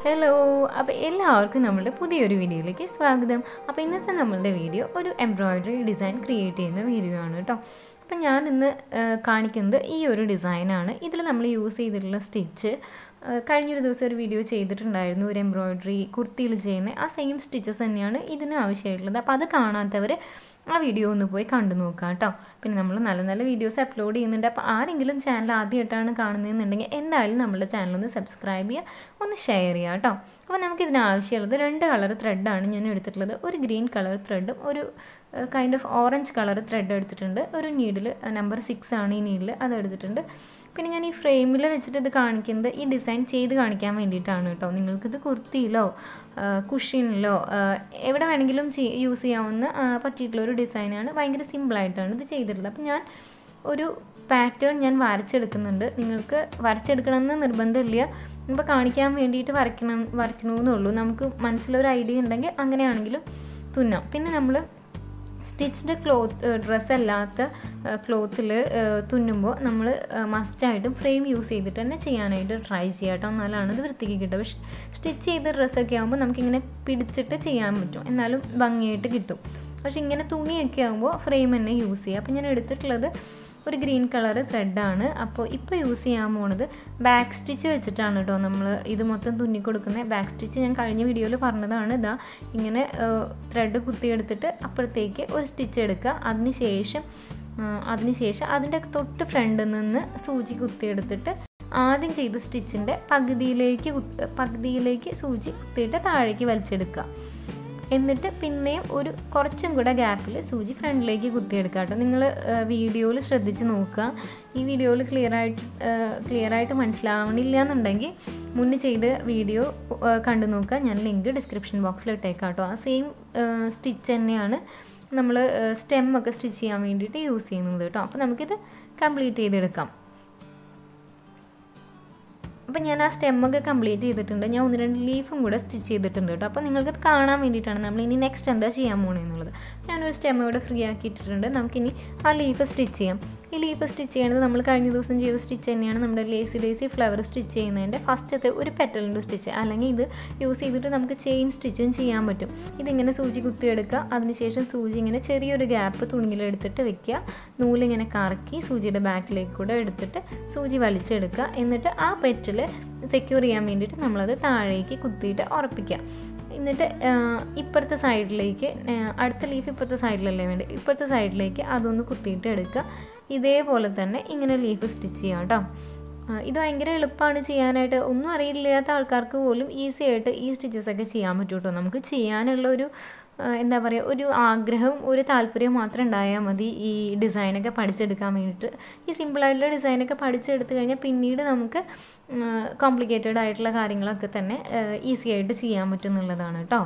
hello അപ്പോൾ എല്ലാവർക്കും നമ്മളുടെ പുതിയൊരു വീഡിയോയിലേക്ക് സ്വാഗതം അപ്പോൾ ഇന്നത്തെ നമ്മളുടെ വീഡിയോ ഒരു എംബ്രോയ്ഡറി ഡിസൈൻ ക്രിയേറ്റ് ചെയ്യുന്ന വീഡിയോ ആണ് കേട്ടോ അപ്പം ഞാൻ ഇന്ന് ആ, കാണിക്കുന്നത് ഈ ഒരു ഡിസൈനാണ് ഇതിൽ നമ്മൾ യൂസ് ചെയ്തിട്ടുള്ള സ്റ്റിച്ച് കഴിഞ്ഞൊരു ദിവസം ഒരു വീഡിയോ ചെയ്തിട്ടുണ്ടായിരുന്നു ഒരു എംബ്രോയ്ഡറി കുർത്തിയിൽ ചെയ്യുന്ന ആ സെയിം സ്റ്റിച്ചസ് തന്നെയാണ് ഇതിന് ആവശ്യമായിട്ടുള്ളത് അപ്പോൾ അത് കാണാത്തവർ ആ വീഡിയോ ഒന്ന് പോയി കണ്ടു നോക്കാം കേട്ടോ പിന്നെ നമ്മൾ നല്ല നല്ല വീഡിയോസ് അപ്ലോഡ് ചെയ്യുന്നുണ്ട് അപ്പോൾ ആരെങ്കിലും ചാനൽ ആദ്യമായിട്ടാണ് കാണുന്നതെന്നുണ്ടെങ്കിൽ എന്തായാലും നമ്മുടെ ചാനൽ ഒന്ന് സബ്സ്ക്രൈബ് ചെയ്യുക ഒന്ന് ഷെയർ ചെയ്യുക കേട്ടോ അപ്പോൾ നമുക്കിതിന് ആവശ്യമുള്ളത് രണ്ട് കളർ ത്രെഡാണ് ഞാൻ എടുത്തിട്ടുള്ളത് ഒരു ഗ്രീൻ കളർ ത്രെഡും ഒരു kind of orange colour thread എടുത്തിട്ടുണ്ട് ഒരു നീഡിൽ നമ്പർ സിക്സ് ആണ് ഈ നീഡിൽ അത് എടുത്തിട്ടുണ്ട് പിന്നെ ഞാൻ ഈ ഫ്രെയിമിൽ വെച്ചിട്ട് ഇത് കാണിക്കുന്നത് ഈ ഡിസൈൻ ചെയ്ത് കാണിക്കാൻ വേണ്ടിയിട്ടാണ് കേട്ടോ നിങ്ങൾക്കിത് കുർത്തിയിലോ കുഷീനിലോ എവിടെ വേണമെങ്കിലും യൂസ് ചെയ്യാവുന്ന ആ, പറ്റിയിട്ടുള്ള ഒരു ഡിസൈനാണ് ഭയങ്കര സിമ്പിളായിട്ടാണ് ഇത് ചെയ്തിട്ടുള്ളത് അപ്പം ഞാൻ ഒരു പാറ്റേൺ ഞാൻ വരച്ചെടുക്കുന്നുണ്ട് നിങ്ങൾക്ക് വരച്ചെടുക്കണമെന്ന് നിർബന്ധമില്ല ഇപ്പോൾ കാണിക്കാൻ വേണ്ടിയിട്ട് വരയ്ക്കണം വരയ്ക്കണമെന്നുള്ളൂ നമുക്ക് മനസ്സിലൊരു ഐഡിയ ഉണ്ടെങ്കിൽ അങ്ങനെയാണെങ്കിലും തുന്നാം പിന്നെ നമ്മൾ സ്റ്റിച്ച്ഡ് ക്ലോത്ത് ഡ്രസ്സ് അല്ലാത്ത ക്ലോത്തിൽ തുന്നുമ്പോൾ നമ്മൾ മസ്റ്റായിട്ടും ഫ്രെയിം യൂസ് ചെയ്തിട്ട് തന്നെ ചെയ്യാനായിട്ട് ട്രൈ ചെയ്യാം കേട്ടോ എന്നാലാണ് ഇത് വൃത്തിക്ക് കിട്ടുക പക്ഷേ സ്റ്റിച്ച് ചെയ്ത ഡ്രസ്സൊക്കെ ആകുമ്പോൾ നമുക്കിങ്ങനെ പിടിച്ചിട്ട് ചെയ്യാൻ പറ്റും എന്നാലും ഭംഗിയായിട്ട് കിട്ടും പക്ഷേ ഇങ്ങനെ തുണിയൊക്കെ ആകുമ്പോൾ ഫ്രെയിം തന്നെ യൂസ് ചെയ്യുക അപ്പോൾ ഞാൻ എടുത്തിട്ടുള്ളത് ഒരു ഗ്രീൻ കളർ ത്രെഡാണ് അപ്പോൾ ഇപ്പോൾ യൂസ് ചെയ്യാൻ പോണത് ബാക്ക് സ്റ്റിച്ച് വെച്ചിട്ടാണ് കേട്ടോ നമ്മൾ ഇത് മൊത്തം തുന്നി കൊടുക്കുന്നത് ബാക്ക് സ്റ്റിച്ച് ഞാൻ കഴിഞ്ഞ വീഡിയോയിൽ പറഞ്ഞതാണ് ഇതാ ഇങ്ങനെ ത്രെഡ് കുത്തിയെടുത്തിട്ട് അപ്പുറത്തേക്ക് ഒരു സ്റ്റിച്ച് എടുക്കുക അതിന് ശേഷം അതിന് ശേഷം അതിൻ്റെ തൊട്ട് ഫ്രണ്ടിൽ നിന്ന് സൂചി കുത്തിയെടുത്തിട്ട് ആദ്യം ചെയ്ത സ്റ്റിച്ചിൻ്റെ പകുതിയിലേക്ക് കുത്ത് പകുതിയിലേക്ക് സൂചി കുത്തിയിട്ട് താഴേക്ക് വലിച്ചെടുക്കുക എന്നിട്ട് പിന്നെയും ഒരു കുറച്ചും കൂടെ ഗ്യാപ്പിൽ സൂചി ഫ്രണ്ടിലേക്ക് കുത്തിയെടുക്കുക കേട്ടോ നിങ്ങൾ വീഡിയോയിൽ ശ്രദ്ധിച്ച് നോക്കുക ഈ വീഡിയോയിൽ ക്ലിയർ ആയിട്ട് ക്ലിയർ ആയിട്ട് മനസ്സിലാവണില്ല എന്നുണ്ടെങ്കിൽ മുന്നേ ചെയ്ത വീഡിയോ കണ്ടു നോക്കുക ഞാൻ ലിങ്ക് ഡിസ്ക്രിപ്ഷൻ ബോക്സിൽ ഇട്ടേക്കാം കേട്ടോ ആ സെയിം സ്റ്റിച്ച് തന്നെയാണ് നമ്മൾ സ്റ്റെം ഒക്കെ സ്റ്റിച്ച് ചെയ്യാൻ വേണ്ടിയിട്ട് യൂസ് ചെയ്യുന്നത് കേട്ടോ അപ്പോൾ നമുക്കിത് കംപ്ലീറ്റ് ചെയ്തെടുക്കാം അപ്പം ഞാൻ ആ സ്റ്റെമ്മൊക്കെ കംപ്ലീറ്റ് ചെയ്തിട്ടുണ്ട് ഞാൻ ഒന്ന് രണ്ട് ലീഫും കൂടെ സ്റ്റിച്ച് ചെയ്തിട്ടുണ്ട് കേട്ടോ അപ്പോൾ നിങ്ങൾക്ക് കാണാൻ വേണ്ടിയിട്ടാണ് നമ്മൾ ഇനി നെക്സ്റ്റ് എന്താ ചെയ്യാൻ പോകണമെന്നുള്ളത് ഞാനൊരു സ്റ്റെമ്മ ഇവിടെ ഫ്രീ ആക്കി ഇട്ടിട്ടുണ്ട് നമുക്കിനി ആ ലീഫ് സ്റ്റിച്ച് ചെയ്യാം ഈ ലീഫ് സ്റ്റിച്ച് ചെയ്യണത് നമ്മൾ കഴിഞ്ഞ ദിവസം ചെയ്ത സ്റ്റിച്ച് തന്നെയാണ് നമ്മുടെ ലേസി ലേസി ഫ്ലവർ സ്റ്റിച്ച് ചെയ്യുന്നതിൻ്റെ ഫസ്റ്റത്തെ ഒരു പെറ്റലിൻ്റെ സ്റ്റിച്ച് അല്ലെങ്കിൽ ഇത് യൂസ് ചെയ്തിട്ട് നമുക്ക് ചെയിൻ സ്റ്റിച്ചും ചെയ്യാൻ പറ്റും ഇതിങ്ങനെ സൂചി കുത്തിയെടുക്കുക അതിനുശേഷം സൂചി ഇങ്ങനെ ചെറിയൊരു ഗ്യാപ്പ് തുണിയിലെടുത്തിട്ട് വെക്കുക നൂലിങ്ങനെ കറക്കി സൂചിയുടെ ബാക്കിലേക്ക് കൂടെ എടുത്തിട്ട് സൂചി വലിച്ചെടുക്കുക എന്നിട്ട് ആ പെറ്റിൽ സെക്യൂർ ചെയ്യാൻ വേണ്ടിയിട്ട് നമ്മളത് താഴേക്ക് കുത്തിയിട്ട് ഉറപ്പിക്കുക എന്നിട്ട് ഇപ്പുറത്തെ സൈഡിലേക്ക് അടുത്ത ലീഫ് ഇപ്പുറത്തെ സൈഡിലല്ലേ വേണ്ടത് ഇപ്പുറത്തെ സൈഡിലേക്ക് അതൊന്ന് കുത്തിയിട്ട് എടുക്കുക ഇതേപോലെ തന്നെ ഇങ്ങനെ ലീഫ് സ്റ്റിച്ച് ചെയ്യാം കേട്ടോ ഇത് ഭയങ്കര എളുപ്പമാണ് ചെയ്യാനായിട്ട് ഒന്നും അറിയില്ലാത്ത ആൾക്കാർക്ക് പോലും ഈസി ആയിട്ട് ഈ സ്റ്റിച്ചസ് ഒക്കെ ചെയ്യാൻ പറ്റും കേട്ടോ നമുക്ക് ചെയ്യാനുള്ള ഒരു എന്താ പറയുക ഒരു ആഗ്രഹം ഒരു താല്പര്യം മാത്രം ഉണ്ടായാൽ മതി ഈ ഡിസൈനൊക്കെ പഠിച്ചെടുക്കാൻ വേണ്ടിയിട്ട് ഈ സിമ്പിളായിട്ടുള്ള ഡിസൈനൊക്കെ പഠിച്ചെടുത്ത് കഴിഞ്ഞാൽ പിന്നീട് നമുക്ക് കോംപ്ലിക്കേറ്റഡ് ആയിട്ടുള്ള കാര്യങ്ങളൊക്കെ തന്നെ ഈസി ആയിട്ട് ചെയ്യാൻ പറ്റും എന്നുള്ളതാണ് കേട്ടോ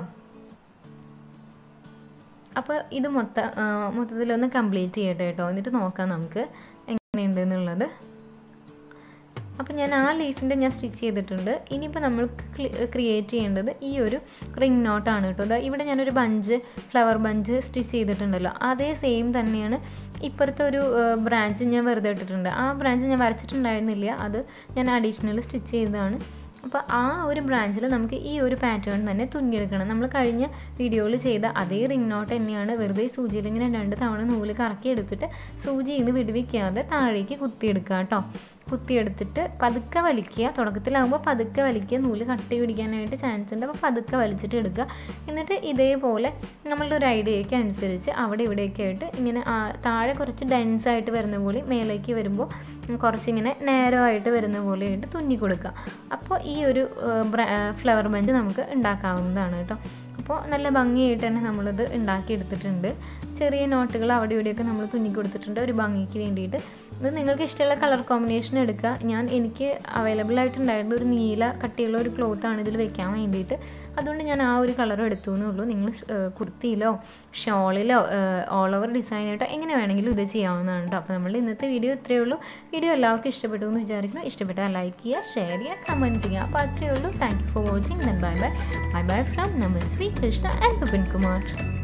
അപ്പോൾ ഇത് മൊത്തം മൊത്തത്തിലൊന്ന് കംപ്ലീറ്റ് ചെയ്യട്ടെ കേട്ടോ എന്നിട്ട് നോക്കാം നമുക്ക് എങ്ങനെയുണ്ട് എന്നുള്ളത് അപ്പോൾ ഞാൻ ആ ലീഫിൻ്റെ ഞാൻ സ്റ്റിച്ച് ചെയ്തിട്ടുണ്ട് ഇനിയിപ്പോൾ നമ്മൾ ക്രിയേറ്റ് ചെയ്യേണ്ടത് ഈ ഒരു റിംഗ് നോട്ടാണ് കേട്ടോ അതാ ഇവിടെ ഞാനൊരു ബഞ്ച് ഫ്ലവർ ബഞ്ച് സ്റ്റിച്ച് ചെയ്തിട്ടുണ്ടല്ലോ അതേ സെയിം തന്നെയാണ് ഇപ്പുറത്തെ ഒരു ബ്രാഞ്ച് ഞാൻ വെറുതെ ഇട്ടിട്ടുണ്ട് ആ ബ്രാഞ്ച് ഞാൻ വരച്ചിട്ടുണ്ടായിരുന്നില്ല അത് ഞാൻ അഡീഷണൽ സ്റ്റിച്ച് ചെയ്തതാണ് അപ്പോൾ ആ ഒരു ബ്രാഞ്ചിൽ നമുക്ക് ഈ ഒരു പാറ്റേൺ തന്നെ തുന്നിയെടുക്കണം നമ്മൾ കഴിഞ്ഞ വീഡിയോയിൽ ചെയ്ത അതേ റിംഗ് നോട്ട് തന്നെയാണ് വെറുതെ സൂചിയിൽ ഇങ്ങനെ രണ്ട് തവണ നൂല് കറക്കി എടുത്തിട്ട് സൂചി ഇന്ന് വിടുവിക്കാതെ താഴേക്ക് കുത്തിയെടുക്കുക കേട്ടോ കുത്തിയെടുത്തിട്ട് പതുക്കെ വലിക്കുക തുടക്കത്തിലാകുമ്പോൾ പതുക്കെ വലിക്കുക നൂല് കട്ടി പിടിക്കാനായിട്ട് ചാൻസ് ഉണ്ട് അപ്പോൾ പതുക്കെ വലിച്ചിട്ട് എടുക്കുക എന്നിട്ട് ഇതേപോലെ നമ്മളുടെ ഒരു ഐഡിയയ്ക്ക് അനുസരിച്ച് അവിടെ ഇവിടെയൊക്കെ ആയിട്ട് ഇങ്ങനെ താഴെ കുറച്ച് ഡെൻസ് ആയിട്ട് വരുന്ന പോലെ മേലേക്ക് വരുമ്പോൾ കുറച്ചിങ്ങനെ നേരോ ആയിട്ട് വരുന്ന പോലെ ആയിട്ട് തുന്നി കൊടുക്കുക അപ്പോൾ ഈ ഒരു ഫ്ലവർ ബഞ്ച് നമുക്ക് ഉണ്ടാക്കാവുന്നതാണ് കേട്ടോ അപ്പോൾ നല്ല ഭംഗിയായിട്ട് തന്നെ നമ്മളിത് ഉണ്ടാക്കിയെടുത്തിട്ടുണ്ട് ചെറിയ നോട്ടുകൾ അവിടെ ഇവിടെയൊക്കെ നമ്മൾ തുന്നി കൊടുത്തിട്ടുണ്ട് ഒരു ഭംഗിക്ക് വേണ്ടിയിട്ട് ഇത് നിങ്ങൾക്ക് ഇഷ്ടമുള്ള കളർ കോമ്പിനേഷൻ എടുക്കുക ഞാൻ എനിക്ക് അവൈലബിൾ ആയിട്ടുണ്ടായിരുന്ന ഒരു നീല കട്ടിയുള്ള ഒരു ക്ലോത്താണ് ഇതിൽ വെക്കാൻ വേണ്ടിയിട്ട് അതുകൊണ്ട് ഞാൻ ആ ഒരു കളറും എടുത്തു എന്നുള്ളൂ നിങ്ങൾ കുർത്തിയിലോ ഷോളിലോ ഓൾ ഓവർ ഡിസൈനായിട്ടോ എങ്ങനെ വേണമെങ്കിലും ഇത് ചെയ്യാവുന്നതാണ് കേട്ടോ അപ്പോൾ നമ്മളുടെ ഇന്നത്തെ വീഡിയോ ഇത്രയേ ഉള്ളൂ വീഡിയോ എല്ലാവർക്കും ഇഷ്ടപ്പെട്ടു എന്ന് വിചാരിക്കുന്നു ഇഷ്ടപ്പെട്ടാൽ ലൈക്ക് ചെയ്യുക ഷെയർ ചെയ്യുക കമൻറ്റ് ചെയ്യുക അപ്പോൾ അത്രയേ ഉള്ളൂ thank you for watching then bye bye bye bye from Namaswi Krishna and Vipin Kumar